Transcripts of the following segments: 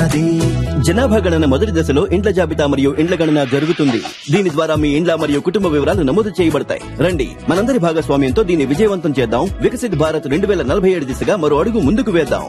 నాది జనాభా గణన మొదటి దశలో ఇండ్ల జాబితా మరియు ఇండ్ల గణన జరుగుతుంది దీని ద్వారా మీ ఇండ్ల మరియు కుటుంబ వివరాలు నమోదు చేయబడతాయి రండి మనందరి భాగస్వామ్యంతో దీన్ని విజయవంతం చేద్దాం వికసిత్ భారత్ రెండు వేల నలభై ఏడు దిశగా మరో అడుగు ముందుకు వేద్దాం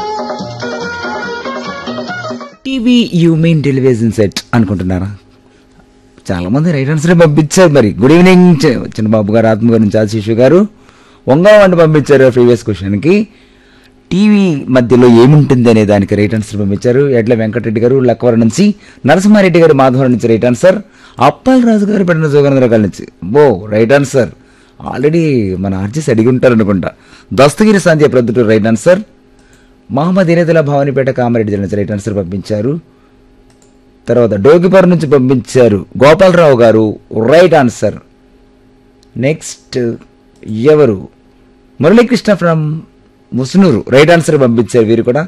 TV you mean television set అనుకుంటున్నారా చాలా మంది రైట్ ఆన్సర్ పంపించారు మరి గుడ్ ఈవినింగ్ చి- చిన్నబాబు గారు ఆత్మ గారు నుంచి శిశు గారు వంగవండి పంపించారు ప్రీవియస్ క్వశ్చన్కి టీవీ మధ్యలో ఏముంటుంది అనే దానికి రైట్ ఆన్సర్ పంపించారు ఎడ్ల వెంకటరెడ్డి గారు లక్కవరం నుంచి నరసింహారెడ్డి గారు మాధవరం నుంచి రైట్ ఆన్సర్ అప్పల్ రాజు గారు పెట్టిన జోగనందరకాల నుంచి బో రైట్ ఆన్సర్ ఆల్రెడీ మన ఆర్జీస్ అడిగి ఉంటారు అనుకుంటా దస్తగిరి సంధ్య ప్రొద్దుటూరు రైట్ ఆన్సర్ మహమ్మద్ ఇనేతుల భవానీపేట కామారెడ్డి జిల్లా నుంచి రైట్ ఆన్సర్ పంపించారు తర్వాత డోగిపర్ నుంచి పంపించారు గోపాలరావు గారు రైట్ ఆన్సర్ నెక్స్ట్ ఎవరు Muralikrishna from Musunuru right answer పంపించారు వీరు కూడా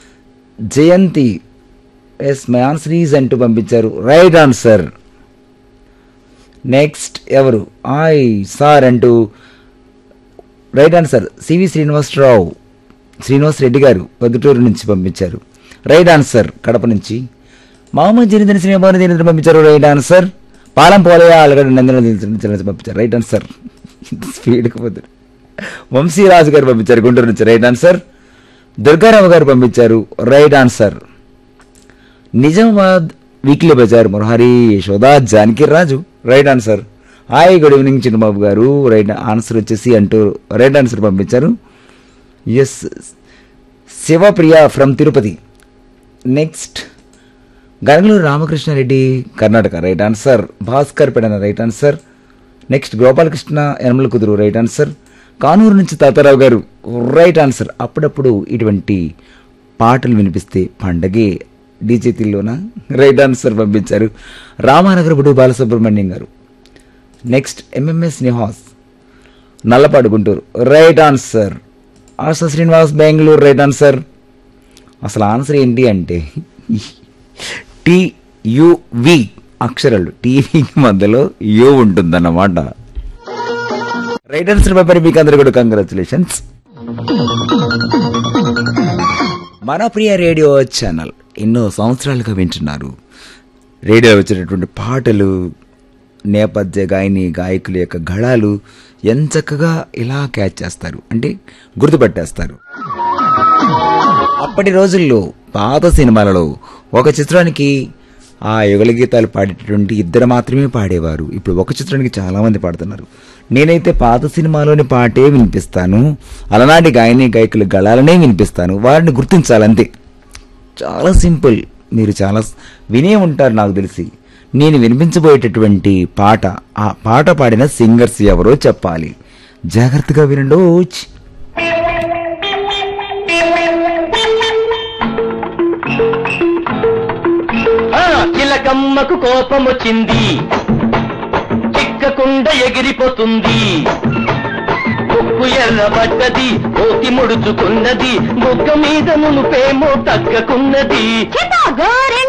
Jayanthi yes my answer is అంటూ పంపించారు రైట్ ఆన్సర్ నెక్స్ట్ ఎవరు ఆయ్ సార్ అంటూ right answer CV Srinivasarao Srinivas Reddy గారు పొద్దుటూరు నుంచి పంపించారు రైట్ ఆన్సర్ కడప నుంచి మహమ్మద్ జనీంద్ర శ్రీనివాస్ జనీంద్ర పంపించారు రైట్ ఆన్సర్ పాలం పోలయ అలగడ నందన నుంచి పంపించారు రైట్ ఆన్సర్ స్పీడ్కి పోతారు వంశీరాజు గారు పంపించారు గుంటూరు నుంచి రైట్ ఆన్సర్ దుర్గారావు గారు పంపించారు right answer Nizamabad weekly bazaar Murahari Yashoda Janaki Raju right answer hi good evening Chinnababu గారు రైట్ ఆన్సర్ వచ్చేసి అంటూ రైట్ ఆన్సర్ పంపించారు yes Sivapriya from Tirupati next Ganagaluru Ramakrishnareddy Karnataka right answer Bhaskar Pedana right answer next Gopalakrishna Yanamalakuduru right answer Kanuru నుంచి తాతారావు గారు రైట్ ఆన్సర్ అప్పుడప్పుడు ఇటువంటి పాటలు వినిపిస్తే పండగే డీజే తిల్లోన రైట్ ఆన్సర్ పంపించారు రామానగరపుడు బాలసుబ్రహ్మణ్యం గారు next MMS Nihas Nallapadu Guntur right answer Asha Srinivas Bangalore right answer అసలు ఆన్సర్ ఏంటి అంటే టియువి అక్షరాలు టీవీకి మధ్యలో యు ఉంటుందన్నమాట రైట్ ఆన్సర్ పేపర్ మీకు అందరు కూడా కంగ్రాచులేషన్స్ మన ప్రియ రేడియో ఛానల్ ఎన్నో సంవత్సరాలుగా వింటున్నారు రేడియో వచ్చినటువంటి పాటలు నేపథ్య గాయని గాయకుల యొక్క గళాలు ఎంచక్కగా ఇలా క్యాచ్ చేస్తారు అంటే గుర్తుపట్టేస్తారు అప్పటి రోజుల్లో పాత సినిమాలలో ఒక చిత్రానికి ఆ యుగల గీతాలు పాడేటటువంటి ఇద్దరు మాత్రమే పాడేవారు ఇప్పుడు ఒక చిత్రానికి చాలా మంది పాడుతున్నారు నేనైతే పాత సినిమాలోని పాటే వినిపిస్తాను అలనాటి గాయని గాయకుల గళాలనే వినిపిస్తాను వారిని గుర్తించాలంతే చాలా సింపుల్ మీరు చాలా స్- వినే ఉంటారు నాకు తెలిసి నేను వినిపించబోయేటటువంటి పాట ఆ పాట పాడిన సింగర్స్ ఎవరో చెప్పాలి జాగ్రత్తగా వినండోచ్ ఆ చిలకమ్మకు కోపం వచ్చింది చిక్కకుండ ఎగిరిపోతుంది ముక్కు ఎర్రబడ్డది కోతి ముడుచుకున్నది బుగ్గ మీద మునుపేమో తగ్గకున్నది గోరెండ